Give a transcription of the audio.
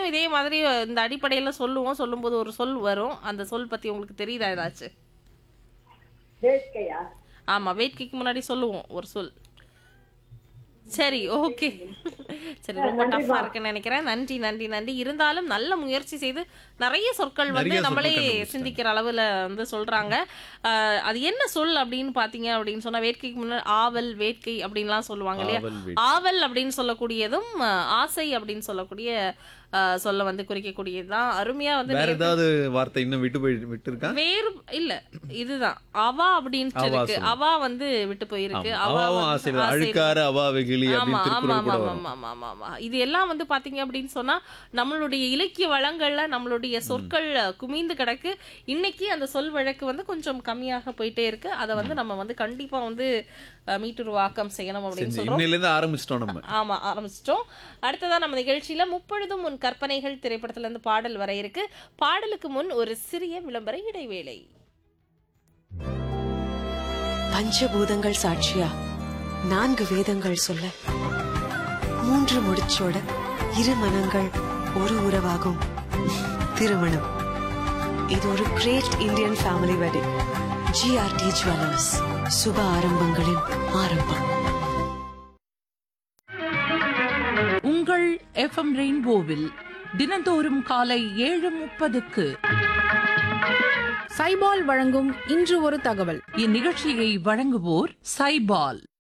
இங்கேயும் இதே மாதிரி இந்த அடிப்படையில சொல்லுவோம் சொல்லும்போது ஒரு சொல் வரும் அந்த சொல் பத்தி உங்களுக்கு தெரியுதா ஏதாச்சும் வேட்கையா ஆமா வேட்கைக்கு முன்னாடி சொல்லுவோம் ஒரு சொல் சரி ஓகே சரி ரொம்ப டஃபா இருக்குன்னு நினைக்கிறேன் நன்றி நன்றி நன்றி இருந்தாலும் நல்ல முயற்சி செய்து நிறைய சொற்கள் வந்து நிறைய சொற்கள் நம்மளே கண்டுபிடிச்சிட்டாங்க. சிந்திக்கிற அளவுல வந்து சொல்றாங்க ஆஹ் அது என்ன சொல் அப்படின்னு பாத்தீங்க அப்படின்னு சொன்னா வேட்கைக்கு முன்னாடி ஆவல் வேட்கை அப்படின்லாம் சொல்லுவாங்க இல்லையா ஆவல், வேட்கை. ஆவல் அப்படின்னு சொல்லக்கூடியதும் ஆஹ் ஆசை அப்படின்னு சொல்லக்கூடிய ஆஹ் சொல்ல வந்து குறிக்கக்கூடியதுதான் அருமையா வந்து வேற நேத்து- ஏதாவது வார்த்தை இன்னும் விட்டு போய் விட்டு இருக்கா வேறு இல்ல இதுதான் அவா அப்படின்ட்டு அவா இருக்கு சொல்லு. அவா வந்து விட்டு போயிருக்கு ஆமா. அவா அவாவும் வந்து ஆசை ஆசை அழுக்கார அவா வெகிலி ஆமா அப்படின்னு ஆமா திருக்குறள் ஆமா கூட ஆமா வரும் ஆமா ஆமா ஆமா இது எல்லாம் வந்து பாத்தீங்க அப்படின்னு சொன்னா நம்மளுடைய இலக்கிய வளங்கள்ல நம்மளுடைய சொற்கள் குமிந்து கிடக்கு இன்னைக்கு அந்த சொல் வழக்கு வந்து கொஞ்சம் கம்மியாக போயிட்டே இருக்கு அதை வந்து நம்ம வந்து கண்டிப்பா வந்து அஹ், மீட்டுருவாக்கம் செய்யணும் அப்படின்னு செஞ்சு சொல்றோம் இன்னையில இருந்து ஆரம்பிச்சிட்டோம் நம்ம ஆமா ஆரம்பிச்சிட்டோம் அடுத்ததா நம்ம நிகழ்ச்சியில முப்பொழுதும் உன் கற்பனைகள் திரைப்படத்துல இருந்து பாடல் வர இருக்கு பாடலுக்கு முன் ஒரு சிறிய விளம்பர இடைவேளை பஞ்சபூதங்கள் சாட்சியா நான்கு வேதங்கள் சொல்ல மூன்று முடிச்சோட இரு மனங்கள் ஒரு உறவாகும் திருமணம் இது ஒரு great Indian family wedding GRT jewellers சுப ஆரம்பங்களின் ஆரம்பம் உங்கள் எஃப்எம் ரெயின்போவில் தினந்தோறும் காலை ஏழு முப்பதுக்கு சைபால் வழங்கும் இன்று ஒரு தகவல் இந்நிகழ்ச்சியை வழங்குவோர் சைபால்